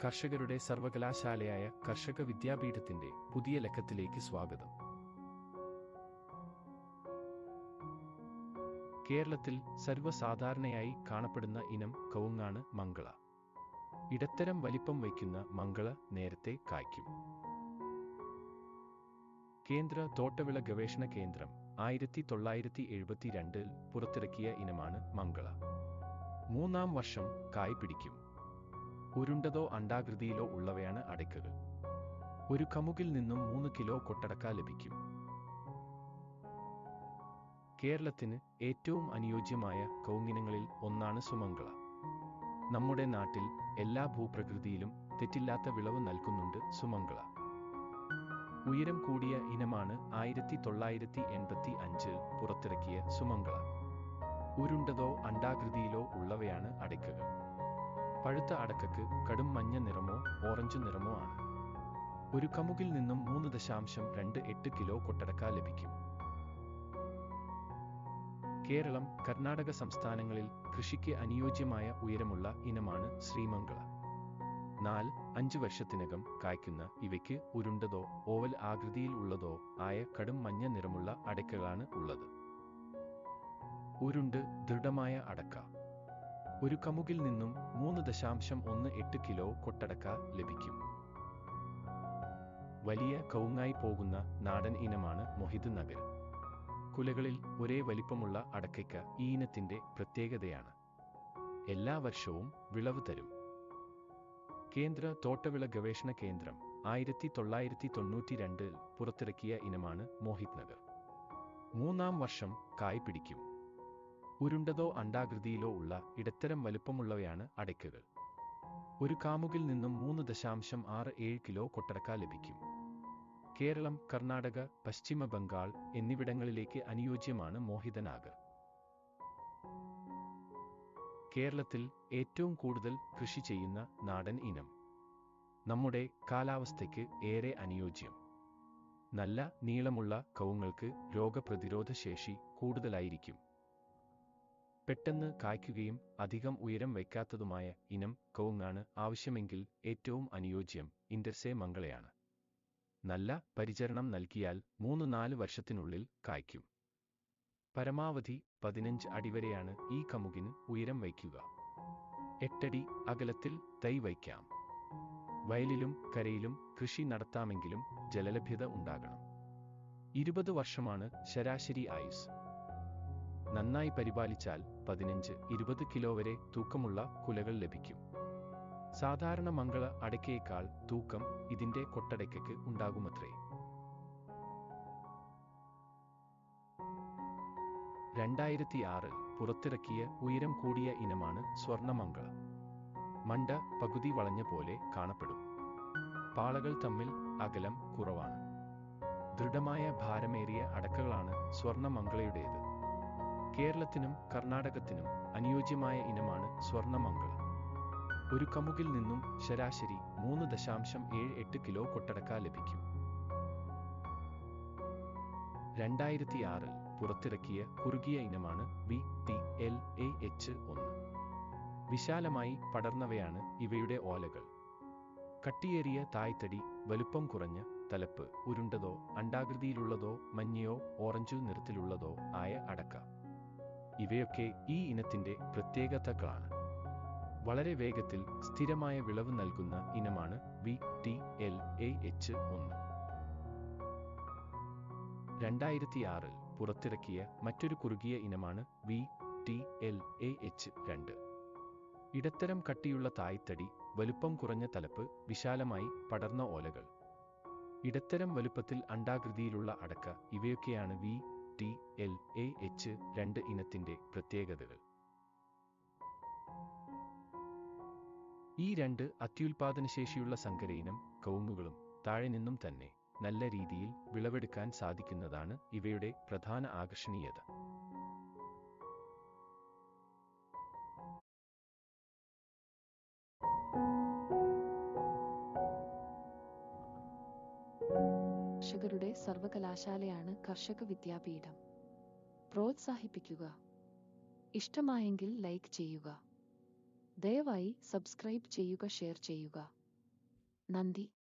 കർഷകരുടെ സർവകലാശാലയായ കർഷക വിദ്യാപീഠത്തിന്റെ പുതിയ ലക്കത്തിലേക്ക് സ്വാഗതം കേരളത്തിൽ സർവ്വസാധാരണയായി കാണപ്പെടുന്ന ഇനം കവുങ്ങാണ് മംഗള ഇടത്തരം വലിപ്പം വയ്ക്കുന്ന മംഗള നേരത്തെ കായ്ക്കും കേന്ദ്ര തോട്ടവിള ഗവേഷണ കേന്ദ്രം ആയിരത്തി തൊള്ളായിരത്തി എഴുപത്തിരണ്ടിൽ പുറത്തിറക്കിയ ഇനമാണ് മംഗള മൂന്നാം വർഷം കായ് പിടിക്കും ഉരുണ്ടതോ അണ്ഡാകൃതിയിലോ ഉള്ളവയാണ് അടയ്ക്കകൾ ഒരു കമുകിൽ നിന്നും മൂന്ന് കിലോ കൊട്ടടക്ക ലഭിക്കും കേരളത്തിന് ഏറ്റവും അനുയോജ്യമായ കൗങ്ങിനങ്ങളിൽ ഒന്നാണ് സുമംഗള നമ്മുടെ നാട്ടിൽ എല്ലാ ഭൂപ്രകൃതിയിലും തെറ്റില്ലാത്ത വിളവ് നൽകുന്നുണ്ട് സുമംഗള ഉയരം കൂടിയ ഇനമാണ് ആയിരത്തി തൊള്ളായിരത്തി എൺപത്തി അഞ്ചിൽ പുറത്തിറക്കിയ സുമംഗള ഉരുണ്ടതോ അണ്ഡാകൃതിയിലോ ഉള്ളവയാണ് അടയ്ക്കകൾ പഴുത്ത അടക്കക്ക് കടും മഞ്ഞ നിറമോ ഓറഞ്ച് നിറമോ ആണ് ഒരു കമുകിൽ നിന്നും മൂന്ന് ദശാംശം രണ്ട് എട്ട് കിലോ കൊട്ടടക്ക ലഭിക്കും കേരളം കർണാടക സംസ്ഥാനങ്ങളിൽ കൃഷിക്ക് അനുയോജ്യമായ ഉയരമുള്ള ഇനമാണ് ശ്രീമംഗള നാല് അഞ്ച് വർഷത്തിനകം കായ്ക്കുന്ന ഇവയ്ക്ക് ഉരുണ്ടതോ ഓവൽ ആകൃതിയിൽ ഉള്ളതോ ആയ കടും മഞ്ഞ നിറമുള്ള അടയ്ക്കകളാണ് ഉള്ളത് ഉരുണ്ട് ദൃഢമായ അടക്ക ഒരു കമുകിൽ നിന്നും മൂന്ന് ദശാംശം ഒന്ന് എട്ട് കിലോ കൊട്ടടക്ക ലഭിക്കും വലിയ കവുങ്ങായി പോകുന്ന നാടൻ ഇനമാണ് മൊഹിത് നഗർ കുലകളിൽ ഒരേ വലിപ്പമുള്ള അടക്കയ്ക്ക ഈ ഇനത്തിന്റെ പ്രത്യേകതയാണ് എല്ലാ വർഷവും വിളവ് തരും കേന്ദ്ര തോട്ടവിള ഗവേഷണ കേന്ദ്രം ആയിരത്തി തൊള്ളായിരത്തി തൊണ്ണൂറ്റി രണ്ടിൽ പുറത്തിറക്കിയ ഇനമാണ് മോഹിത് നഗർ മൂന്നാം വർഷം കായ് പിടിക്കും ഉരുണ്ടതോ അണ്ഡാകൃതിയിലോ ഉള്ള ഇടത്തരം വലുപ്പമുള്ളവയാണ് അടയ്ക്കകൾ ഒരു കാമുകിൽ നിന്നും മൂന്ന് ദശാംശം ആറ് ഏഴ് കിലോ കൊട്ടടക്ക ലഭിക്കും കേരളം കർണാടക പശ്ചിമ ബംഗാൾ എന്നിവിടങ്ങളിലേക്ക് അനുയോജ്യമാണ് മോഹിതനാഗർ കേരളത്തിൽ ഏറ്റവും കൂടുതൽ കൃഷി ചെയ്യുന്ന നാടൻ ഇനം നമ്മുടെ കാലാവസ്ഥയ്ക്ക് ഏറെ അനുയോജ്യം നല്ല നീളമുള്ള കവുങ്ങൾക്ക് രോഗപ്രതിരോധ ശേഷി കൂടുതലായിരിക്കും പെട്ടെന്ന് കായ്ക്കുകയും അധികം ഉയരം വയ്ക്കാത്തതുമായ ഇനം കവുങ്ങാണ് ആവശ്യമെങ്കിൽ ഏറ്റവും അനുയോജ്യം ഇന്റർസേ മംഗളയാണ് നല്ല പരിചരണം നൽകിയാൽ മൂന്ന് നാല് വർഷത്തിനുള്ളിൽ കായ്ക്കും പരമാവധി പതിനഞ്ച് അടി വരെയാണ് ഈ കമുകിന് ഉയരം വയ്ക്കുക എട്ടടി അകലത്തിൽ തൈ വയ്ക്കാം വയലിലും കരയിലും കൃഷി നടത്താമെങ്കിലും ജലലഭ്യത ഉണ്ടാകണം ഇരുപത് വർഷമാണ് ശരാശരി ആയുസ് നന്നായി പരിപാലിച്ചാൽ പതിനഞ്ച് ഇരുപത് കിലോ വരെ തൂക്കമുള്ള കുലകൾ ലഭിക്കും സാധാരണ മംഗള അടയ്ക്കയേക്കാൾ തൂക്കം ഇതിന്റെ കൊട്ടടയ്ക്കയ്ക്ക് ഉണ്ടാകുമത്രേ രണ്ടായിരത്തി ആറിൽ പുറത്തിറക്കിയ ഉയരം കൂടിയ ഇനമാണ് സ്വർണമംഗള മണ്ട പകുതി വളഞ്ഞ പോലെ കാണപ്പെടും പാളകൾ തമ്മിൽ അകലം കുറവാണ് ദൃഢമായ ഭാരമേറിയ അടക്കകളാണ് സ്വർണമംഗളയുടേത് കേരളത്തിനും കർണാടകത്തിനും അനുയോജ്യമായ ഇനമാണ് സ്വർണമംഗള ഒരു കമുകിൽ നിന്നും ശരാശരി മൂന്ന് ദശാംശം ഏഴ് എട്ട് കിലോ കൊട്ടടക്ക ലഭിക്കും രണ്ടായിരത്തി ആറിൽ പുറത്തിറക്കിയ കുറുകിയ ഇനമാണ് V T L A H ഒന്ന് വിശാലമായി പടർന്നവയാണ് ഇവയുടെ ഓലകൾ കട്ടിയേറിയ തായ്തടി വലുപ്പം കുറഞ്ഞ തലപ്പ് ഉരുണ്ടതോ അണ്ഡാകൃതിയിലുള്ളതോ മഞ്ഞയോ ഓറഞ്ചു നിറത്തിലുള്ളതോ ആയ അടക്ക ഇവയൊക്കെ ഈ ഇനത്തിന്റെ പ്രത്യേകതകളാണ് വളരെ വേഗത്തിൽ സ്ഥിരമായ വിളവ് നൽകുന്ന ഇനമാണ് V T L A H ഒന്ന് രണ്ടായിരത്തി ആറിൽ പുറത്തിറക്കിയ മറ്റൊരു കുറുകിയ ഇനമാണ് V T L A H രണ്ട് ഇടത്തരം കട്ടിയുള്ള തായ്തടി വലുപ്പം കുറഞ്ഞ തലപ്പ് വിശാലമായി പടർന്ന ഓലകൾ ഇടത്തരം വലുപ്പത്തിൽ അണ്ഡാകൃതിയിലുള്ള അടക്ക ഇവയൊക്കെയാണ് V T L A H രണ്ട് ഇനത്തിന്റെ പ്രത്യേകതകൾ ഈ രണ്ട് അത്യുൽപാദനശേഷിയുള്ള സങ്കര ഇനം കവുങ്ങുകളും താഴെ നിന്നും തന്നെ നല്ല രീതിയിൽ വിളവെടുക്കാൻ സാധിക്കുന്നതാണ് ഇവയുടെ പ്രധാന ആകർഷണീയത കർഷകരുടെ സർവകലാശാലയാണ് കർഷക വിദ്യാപീഠം പ്രോത്സാഹിപ്പിക്കുക ഇഷ്ടമായെങ്കിൽ ലൈക്ക് ചെയ്യുക ദയവായി സബ്സ്ക്രൈബ് ചെയ്യുക ഷെയർ ചെയ്യുക നന്ദി